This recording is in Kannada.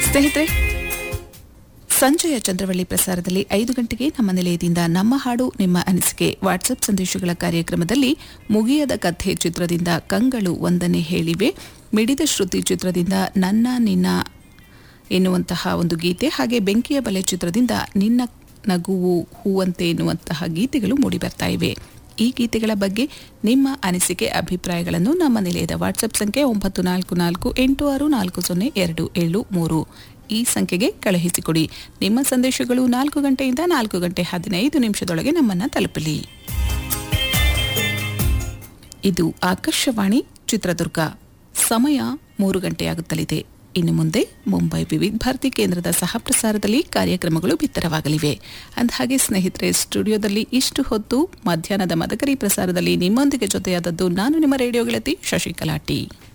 ಸ್ನೇಹಿತರೆ ಸಂಜೆಯ ಚಂದ್ರವಳ್ಳಿ ಪ್ರಸಾರದಲ್ಲಿ ಐದು ಗಂಟೆಗೆ ನಮ್ಮ ನಿಲಯದಿಂದ ನಮ್ಮ ಹಾಡು ನಿಮ್ಮ ಅನಿಸಿಕೆ ವಾಟ್ಸಪ್ ಸಂದೇಶಗಳ ಕಾರ್ಯಕ್ರಮದಲ್ಲಿ ಮುಗಿಯದ ಕಥೆ ಚಿತ್ರದಿಂದ ಕಂಗಳು ಒಂದನೇ ಹೇಳಿವೆ ಮಿಡಿದ ಶ್ರುತಿ ಚಿತ್ರದಿಂದ ನನ್ನ ನಿನ್ನ ಎನ್ನುವಂತಹ ಒಂದು ಗೀತೆ ಹಾಗೆ ಬೆಂಕಿಯ ಬಲೆ ಚಿತ್ರದಿಂದ ನಿನ್ನ ನಗುವು ಹೂವಂತೆ ಎನ್ನುವಂತಹ ಗೀತೆಗಳು ಮೂಡಿಬರ್ತಾ ಇವೆ ಈ ಗೀತೆಗಳ ಬಗ್ಗೆ ನಿಮ್ಮ ಅನಿಸಿಕೆ ಅಭಿಪ್ರಾಯಗಳನ್ನು ನಮ್ಮ ನಿಲಯದ ವಾಟ್ಸಪ್ ಸಂಖ್ಯೆ ಒಂಬತ್ತು ನಾಲ್ಕು ನಾಲ್ಕು ಎಂಟು ಆರು ನಾಲ್ಕು ಸೊನ್ನೆ ಎರಡು ಏಳು ಮೂರು ಈ ಸಂಖ್ಯೆಗೆ ಕಳುಹಿಸಿಕೊಡಿ ನಿಮ್ಮ ಸಂದೇಶಗಳು ನಾಲ್ಕು ಗಂಟೆಯಿಂದ ನಾಲ್ಕು ಗಂಟೆ ಹದಿನೈದು ನಿಮಿಷದೊಳಗೆ ನಮ್ಮನ್ನು ತಲುಪಲಿ ಇದು ಆಕಾಶವಾಣಿ ಚಿತ್ರದುರ್ಗ ಸಮಯ ಮೂರು ಗಂಟೆಯಾಗುತ್ತಲಿದೆ ಇನ್ನು ಮುಂದೆ ಮುಂಬೈ ವಿವಿಧ ಭಾರತಿ ಕೇಂದ್ರದ ಸಹ ಪ್ರಸಾರದಲ್ಲಿ ಕಾರ್ಯಕ್ರಮಗಳು ಬಿತ್ತರವಾಗಲಿವೆ ಅಂದಹಾಗೆ ಸ್ನೇಹಿತರೆ ಸ್ಟುಡಿಯೋದಲ್ಲಿ ಇಷ್ಟು ಹೊತ್ತು ಮಧ್ಯಾಹ್ನದ ಮದಕರಿ ಪ್ರಸಾರದಲ್ಲಿ ನಿಮ್ಮೊಂದಿಗೆ ಜೊತೆಯಾದದ್ದು ನಾನು ನಿಮ್ಮ ರೇಡಿಯೋ ಗೆಳತಿ ಶಶಿಕಲಾ ಟಿ